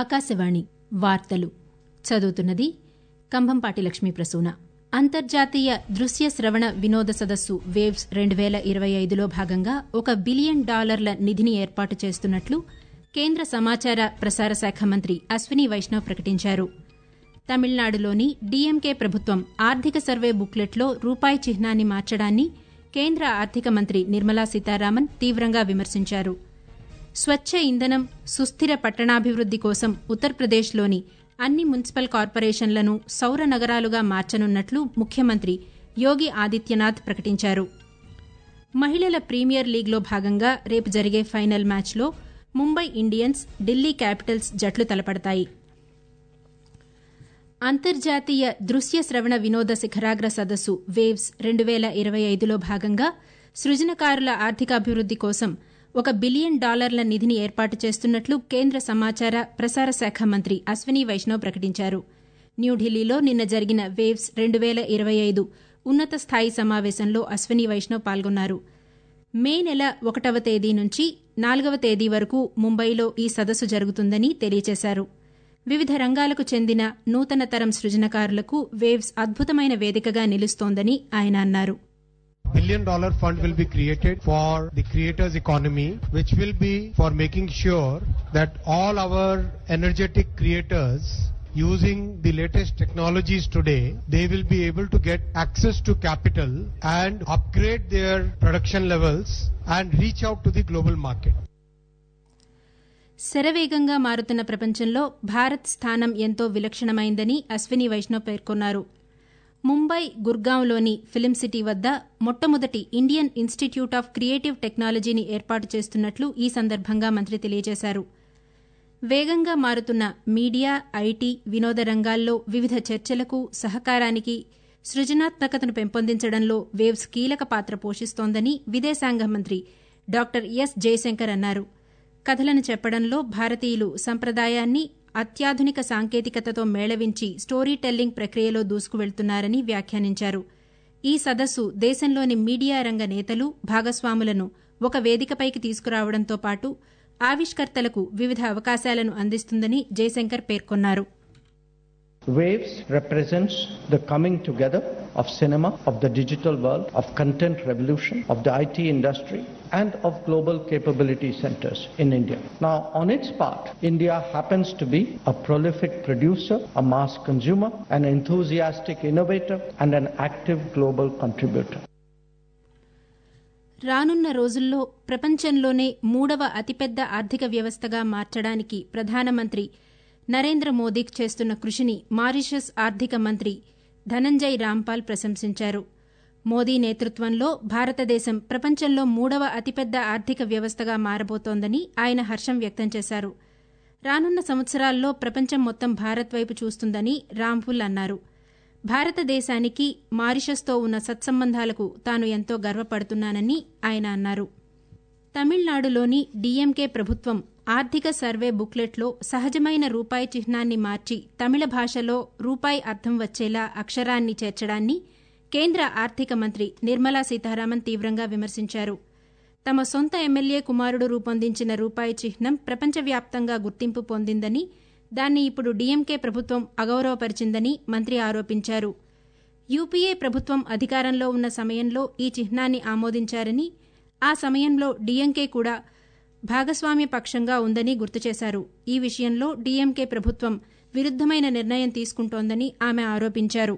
ఆకాశవాణి వార్తలు చదువుతున్నది కంభంపాటి లక్ష్మీ ప్రసూన అంతర్జాతీయ దృశ్య శ్రవణ వినోద సదస్సు వేవ్స్ రెండు వేల ఇరవై ఐదులో భాగంగా ఒక బిలియన్ డాలర్ల నిధిని ఏర్పాటు చేస్తున్నట్లు కేంద్ర సమాచార ప్రసార శాఖ మంత్రి అశ్విని వైష్ణవ్ ప్రకటించారు తమిళనాడులోని డీఎంకే ప్రభుత్వం ఆర్థిక సర్వే బుక్లెట్లో రూపాయి చిహ్నాన్ని మార్చడాన్ని కేంద్ర ఆర్థిక మంత్రి నిర్మలా సీతారామన్ తీవ్రంగా విమర్శించారు స్వచ్ఛ ఇంధనం సుస్థిర పట్టణాభివృద్ది కోసం ఉత్తరప్రదేశ్లోని అన్ని మున్సిపల్ కార్పొరేషన్లను సౌర నగరాలుగా మార్చనున్నట్లు ముఖ్యమంత్రి యోగి ఆదిత్యనాథ్ ప్రకటించారు మహిళల ప్రీమియర్ లీగ్లో భాగంగా రేపు జరిగే ఫైనల్ మ్యాచ్లో ముంబై ఇండియన్స్ ఢిల్లీ క్యాపిటల్స్ జట్లు తలపడతాయి అంతర్జాతీయ దృశ్య శ్రవణ వినోద శిఖరాగ్ర సదస్సు వేవ్స్ రెండు వేల ఇరవై ఐదులో భాగంగా సృజనకారుల ఆర్థికాభివృద్ది కోసం ఒక బిలియన్ డాలర్ల నిధిని ఏర్పాటు చేస్తున్నట్లు కేంద్ర సమాచార ప్రసార శాఖ మంత్రి అశ్విని వైష్ణవ్ ప్రకటించారు న్యూఢిల్లీలో నిన్న జరిగిన వేవ్స్ రెండు వేల ఇరవై ఐదు ఉన్నత స్థాయి సమావేశంలో అశ్విని వైష్ణవ్ పాల్గొన్నారు మే నెల ఒకటవ తేదీ నుంచి నాలుగవ తేదీ వరకు ముంబైలో ఈ సదస్సు జరుగుతుందని తెలియజేశారు వివిధ రంగాలకు చెందిన నూతన తరం సృజనకారులకు వేవ్స్ అద్భుతమైన వేదికగా నిలుస్తోందని ఆయన అన్నారు billion dollar fund will be created for the creators economy which will be for making sure that all our energetic creators using the latest technologies today they will be able to get access to capital and upgrade their production levels and reach out to the global market శరవేగంగా మారుతున్న ప్రపంచంలో భారత్ స్థానం ఎంతో విలక్షణమైందని అశ్విని వైష్ణవ్ పేర్కొన్నారు Mumbai గుర్గాంలోని film city వద్ద మొట్టమొదటి Indian institute of creative టెక్నాలజీని ఏర్పాటు చేస్తున్నట్లు ఈ సందర్భంగా మంత్రి తెలియజేశారు వేగంగా మారుతున్న మీడియా ఐటీ వినోద రంగాల్లో వివిధ చర్చలకు సహకారానికి సృజనాత్మకతను పెంపొందించడంలో వేవ్స్ కీలక పాత్ర పోషిస్తోందని విదేశాంగ మంత్రి డాక్టర్ ఎస్ జయశంకర్ అన్నారు కథలను చెప్పడంలో భారతీయులు సంప్రదాయాన్ని అత్యాధునిక సాంకేతికతతో మేళవించి స్టోరీ టెల్లింగ్ ప్రక్రియలో దూసుకువెళ్తున్నారని వ్యాఖ్యానించారు ఈ సదస్సు దేశంలోని మీడియా రంగ నేతలు భాగస్వాములను ఒక వేదికపైకి తీసుకురావడంతో పాటు ఆవిష్కర్తలకు వివిధ అవకాశాలను అందిస్తుందని జయశంకర్ పేర్కొన్నారు Waves represents the coming together of cinema, of the digital world, of content revolution, of the IT industry, and of global capability centers in India. Now, on its part, India happens to be a prolific producer, a mass consumer, an enthusiastic innovator, and an active global contributor. రానున్న రోజుల్లో ప్రపంచంలోనే మూడవ అతిపెద్ద ఆర్థిక వ్యవస్థగా మార్చడానికి ప్రధానమంత్రి నరేంద్ర మోదీ చేస్తున్న కృషిని మారిషస్ ఆర్థిక మంత్రి ధనంజయ్ రాంపాల్ ప్రశంసించారు మోదీ నేతృత్వంలో భారతదేశం ప్రపంచంలో మూడవ అతిపెద్ద ఆర్థిక వ్యవస్థగా మారబోతోందని ఆయన హర్షం వ్యక్తం చేశారు రానున్న సంవత్సరాల్లో ప్రపంచం మొత్తం భారత్ వైపు చూస్తుందని రాంపుల్ అన్నారు భారతదేశానికి మారిషస్తో ఉన్న సత్సంబంధాలకు తాను ఎంతో గర్వపడుతున్నానని ఆయన అన్నారు తమిళనాడులోని డీఎంకే ప్రభుత్వం ఆర్థిక సర్వే బుక్లెట్లో సహజమైన రూపాయి చిహ్నాన్ని మార్చి తమిళ భాషలో రూపాయి అర్థం వచ్చేలా అక్షరాన్ని చేర్చడాన్ని కేంద్ర ఆర్థిక మంత్రి నిర్మలా సీతారామన్ తీవ్రంగా విమర్శించారు తమ సొంత ఎమ్మెల్యే కుమారుడు రూపొందించిన రూపాయి చిహ్నం ప్రపంచవ్యాప్తంగా గుర్తింపు పొందిందని దాన్ని ఇప్పుడు డీఎంకే ప్రభుత్వం అగౌరవపరిచిందని మంత్రి ఆరోపించారు యూపీఏ ప్రభుత్వం అధికారంలో ఉన్న సమయంలో ఈ చిహ్నాన్ని ఆమోదించారని ఆ సమయంలో డీఎంకే కూడా భాగస్వామ్య పక్షంగా ఉందని గుర్తు చేశారు ఈ విషయంలో డీఎంకే ప్రభుత్వం విరుద్దమైన నిర్ణయం తీసుకుంటోందని ఆమె ఆరోపించారు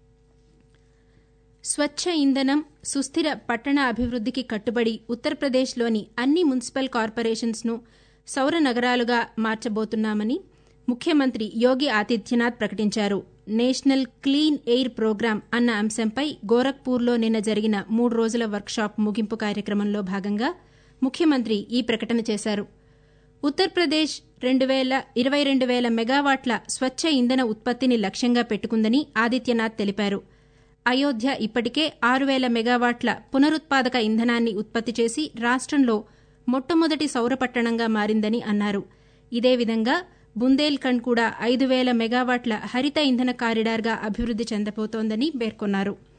స్వచ్ఛ ఇంధనం సుస్థిర పట్టణ అభివృద్దికి కట్టుబడి ఉత్తరప్రదేశ్లోని అన్ని మున్సిపల్ కార్పొరేషన్స్ను సౌర నగరాలుగా మార్చబోతున్నామని ముఖ్యమంత్రి యోగి ఆదిత్యనాథ్ ప్రకటించారు నేషనల్ క్లీన్ ఎయిర్ ప్రోగ్రాం అన్న అంశంపై గోరఖ్పూర్లో నిన్న జరిగిన మూడు రోజుల వర్క్షాప్ ముగింపు కార్యక్రమంలో భాగంగా ముఖ్యమంత్రి ఈ ప్రకటన చేశారు ఉత్తరప్రదేశ్ రెండు వేల ఇరవై రెండు వేల మెగావాట్ల స్వచ్ఛ ఇంధన ఉత్పత్తిని లక్ష్యంగా పెట్టుకుందని ఆదిత్యనాథ్ తెలిపారు అయోధ్య ఇప్పటికే ఆరు వేల మెగావాట్ల పునరుత్పాదక ఇంధనాన్ని ఉత్పత్తి చేసి రాష్టంలో మొట్టమొదటి సౌర పట్టణంగా మారిందని అన్నారు ఇదే విధంగా బుందేల్ఖండ్ కూడా ఐదు వేల మెగావాట్ల హరిత ఇంధన కారిడార్గా అభివృద్ది చెందబోతోందని పేర్కొన్నారు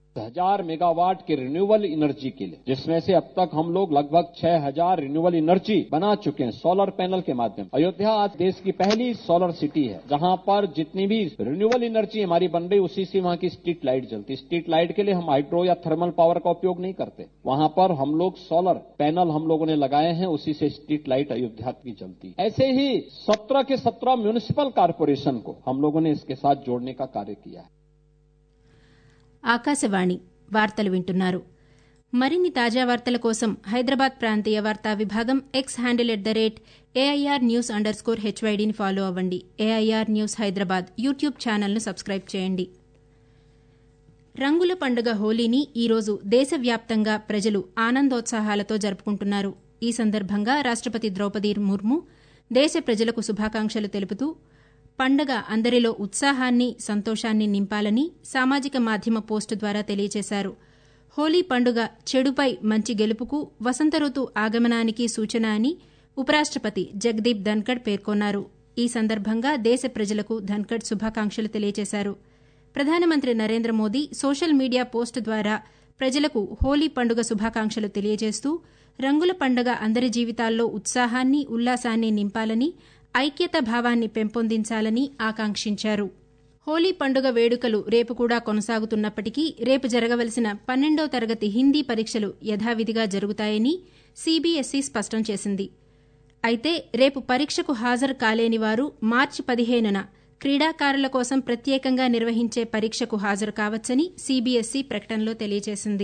हजार मेगावाट की रिन्यूएबल एनर्जी के लिए जिसमें से अब तक हम लोग लगभग छह हजार रिन्यूएबल एनर्जी बना चुके हैं सोलर पैनल के माध्यम अयोध्या आज देश की पहली सोलर सिटी है जहां पर जितनी भी रिन्यूएबल एनर्जी हमारी बन रही उसी से वहां की स्ट्रीट लाइट जलती स्ट्रीट लाइट के लिए हम हाइड्रो या थर्मल पावर का उपयोग नहीं करते वहां पर हम लोग सोलर पैनल हम लोगों ने लगाए हैं उसी से स्ट्रीट लाइट अयोध्या की जलती ऐसे ही सत्रह के सत्रह म्यूनिसिपल कारपोरेशन को हम लोगों ने इसके साथ जोड़ने का कार्य किया है ఆకాశవాణి వార్తలు వింటున్నారు మరిన్ని తాజా వార్తల కోసం హైదరాబాద్ ప్రాంతీయ వార్తా విభాగం X handle at the rate AIR news underscore హెచ్వైడీని ఫాలో అవ్వండి ఏఐఆర్ న్యూస్ హైదరాబాద్ యూట్యూబ్ ఛానల్ను సబ్స్క్రైబ్ చేయండి రంగుల పండుగ హోలీని ఈరోజు దేశవ్యాప్తంగా ప్రజలు ఆనందోత్సాహాలతో జరుపుకుంటున్నారు ఈ సందర్భంగా రాష్టపతి ద్రౌపది ముర్ము దేశ ప్రజలకు శుభాకాంక్షలు తెలుపుతూ పండగ అందరిలో ఉత్సాహాన్ని సంతోషాన్ని నింపాలని సామాజిక మాధ్యమ పోస్టు ద్వారా తెలియజేశారు హోలీ పండుగ చెడుపై మంచి గెలుపుకు వసంత ఋతు ఆగమనానికి సూచన అని ఉపరాష్టపతి జగదీప్ ధన్కడ్ పేర్కొన్నారు ఈ సందర్భంగా దేశ ప్రజలకు ధన్కడ్ శుభాకాంక్షలు తెలియజేశారు ప్రధానమంత్రి Narendra Modi social media post ద్వారా ప్రజలకు హోలీ పండుగ శుభాకాంక్షలు తెలియజేస్తూ రంగుల పండుగ అందరి జీవితాల్లో ఉత్సాహాన్ని ఉల్లాసాన్ని నింపాలని ఐక్యత భావాన్ని పెంపొందించాలని ఆకాంక్షించారు హోలీ పండుగ వేడుకలు రేపు కూడా కొనసాగుతున్నప్పటికీ రేపు జరగవలసిన పన్నెండవ తరగతి హిందీ పరీక్షలు యథావిధిగా జరుగుతాయని సీబీఎస్ఈ స్పష్టం చేసింది అయితే రేపు పరీక్షకు హాజరు కాలేని వారు మార్చి పదిహేనున క్రీడాకారుల కోసం ప్రత్యేకంగా నిర్వహించే పరీక్షకు హాజరు కావచ్చని సీబీఎస్ఈ ప్రకటనలో తెలియజేసింది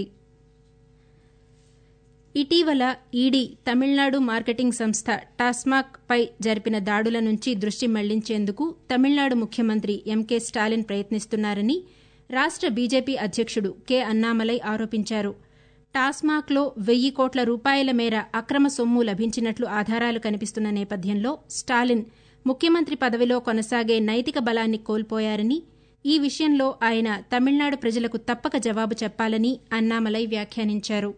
ఇటీవల ఈడీ తమిళనాడు మార్కెటింగ్ సంస్థ టాస్మాక్ పై జరిపిన దాడుల నుంచి దృష్టి మళ్లించేందుకు తమిళనాడు ముఖ్యమంత్రి ఎంకే స్టాలిన్ ప్రయత్నిస్తున్నారని రాష్ట బీజేపీ అధ్యక్షుడు కె అన్నామలై ఆరోపించారు టాస్మాక్లో వెయ్యి కోట్ల రూపాయల మేర అక్రమ సొమ్ము లభించినట్లు ఆధారాలు కనిపిస్తున్న నేపథ్యంలో స్టాలిన్ ముఖ్యమంత్రి పదవిలో కొనసాగే నైతిక బలాన్ని కోల్పోయారని ఈ విషయంలో ఆయన తమిళనాడు ప్రజలకు తప్పక జవాబు చెప్పాలని అన్నామలై వ్యాఖ్యానించారు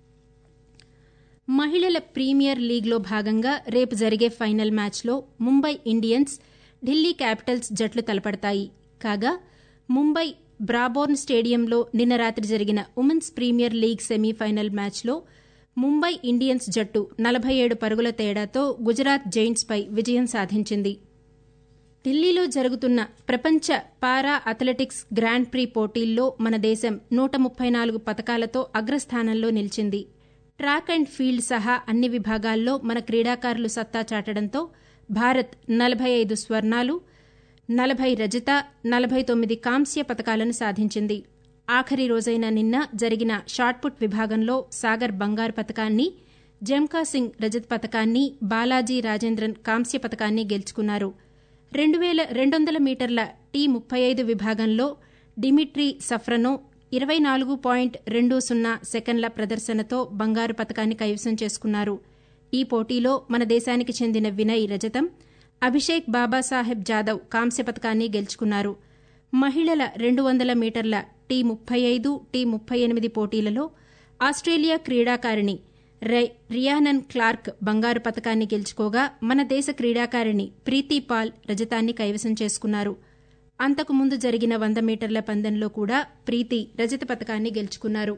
మహిళల ప్రీమియర్ లీగ్లో భాగంగా రేపు జరిగే ఫైనల్ మ్యాచ్లో ముంబై ఇండియన్స్ ఢిల్లీ క్యాపిటల్స్ జట్లు తలపడతాయి కాగా ముంబై బ్రాబోర్న్ స్టేడియంలో నిన్న రాత్రి జరిగిన ఉమెన్స్ ప్రీమియర్ లీగ్ సెమీఫైనల్ మ్యాచ్లో ముంబై ఇండియన్స్ జట్టు నలభై ఏడు పరుగుల తేడాతో గుజరాత్ జైంట్స్పై విజయం సాధించింది ఢిల్లీలో జరుగుతున్న ప్రపంచ పారా అథ్లెటిక్స్ గ్రాండ్ ప్రీ పోటీల్లో మన దేశం నూట ముప్పై నాలుగు పతకాలతో అగ్రస్థానంలో నిలిచింది ట్రాక్ అండ్ ఫీల్డ్ సహా అన్ని విభాగాల్లో మన క్రీడాకారులు సత్తా చాటడంతో భారత్ నలభై ఐదు స్వర్ణాలు నలభై రజత నలభై తొమ్మిది కాంస్య పతకాలను సాధించింది ఆఖరి రోజైన నిన్న జరిగిన షాట్పుట్ విభాగంలో సాగర్ బంగారు పతకాన్ని జమ్కా సింగ్ రజత్ పతకాన్ని బాలాజీ రాజేంద్రన్ కాంస్య పతకాన్ని గెలుచుకున్నారు రెండు వేల రెండు వందల మీటర్ల టీ ముప్పై ఐదు విభాగంలో డిమిట్రీ సఫ్రనో ఇరవై నాలుగు పాయింట్ రెండు సున్నా సెకండ్ల ప్రదర్శనతో బంగారు పతకాన్ని కైవసం చేసుకున్నారు ఈ పోటీలో మన దేశానికి చెందిన వినయ్ రజతం అభిషేక్ బాబాసాహెబ్ జాదవ్ కాంస్య పతకాన్ని గెలుచుకున్నారు మహిళల రెండు వందల మీటర్ల టీ ముప్పై ఐదు టీ ముప్పై ఎనిమిది పోటీలలో ఆస్ట్రేలియా క్రీడాకారిణి రియానన్ క్లార్క్ బంగారు పతకాన్ని గెలుచుకోగా మన దేశ క్రీడాకారిణి ప్రీతి పాల్ రజతాన్ని కైవసం చేసుకున్నారు అంతకుముందు జరిగిన వంద మీటర్ల పందెంలో కూడా ప్రీతి రజత పతకాన్ని గెలుచుకున్నారు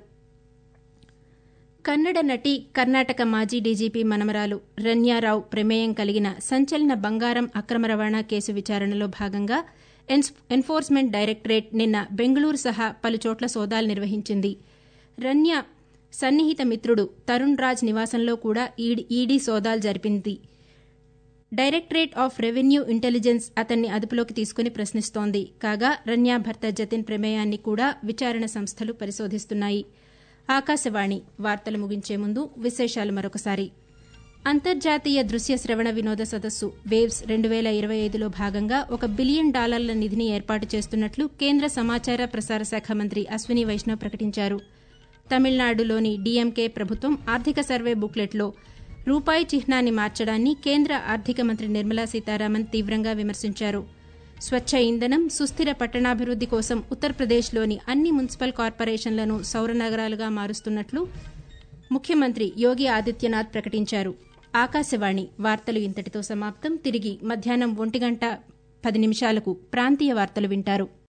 కన్నడ నటి కర్ణాటక మాజీ డీజీపీ మనమరాలు రన్యారావు ప్రమేయం కలిగిన సంచలన బంగారం అక్రమ రవాణా కేసు విచారణలో భాగంగా ఎన్ఫోర్స్మెంట్ డైరెక్టరేట్ నిన్న బెంగళూరు సహా పలుచోట్ల సోదాలు నిర్వహించింది రన్య సన్నిహిత మిత్రుడు తరుణ్ రాజ్ నివాసంలో కూడా ఈడీ సోదాలు జరిపింది డైరెక్టరేట్ ఆఫ్ రెవెన్యూ ఇంటెలిజెన్స్ అతన్ని అదుపులోకి తీసుకుని ప్రశ్నిస్తోంది కాగా రన్యా భర్త జతిన్ ప్రమేయాన్ని కూడా విచారణ సంస్థలు పరిశోధిస్తున్నాయి ఆకాశవాణి వార్తలు ముగించే ముందు విశేషాలు మరొకసారి అంతర్జాతీయ దృశ్య శ్రవణ వినోద సదస్సు వేవ్స్ రెండు వేల ఇరవై ఐదులో భాగంగా ఒక బిలియన్ డాలర్ల నిధిని ఏర్పాటు చేస్తున్నట్లు కేంద్ర సమాచార ప్రసార శాఖ మంత్రి అశ్విని వైష్ణవ్ ప్రకటించారు తమిళనాడులోని డీఎంకే ప్రభుత్వం ఆర్థిక సర్వే బుక్లెట్లో రూపాయి చిహ్నాన్ని మార్చడాన్ని కేంద్ర ఆర్థిక మంత్రి నిర్మలా సీతారామన్ తీవ్రంగా విమర్శించారు స్వచ్ఛ ఇంధనం సుస్థిర పట్టణాభివృద్ది కోసం ఉత్తరప్రదేశ్లోని అన్ని మున్సిపల్ కార్పొరేషన్లను సౌర నగరాలుగా మారుస్తున్నట్లు ముఖ్యమంత్రి యోగి ఆదిత్యనాథ్ ప్రకటించారు ఆకాశవాణి వార్తలు ఇంతటితో సమాప్తం తిరిగి మధ్యాహ్నం ఒంటి గంట పది నిమిషాలకు ప్రాంతీయ వార్తలు వింటారు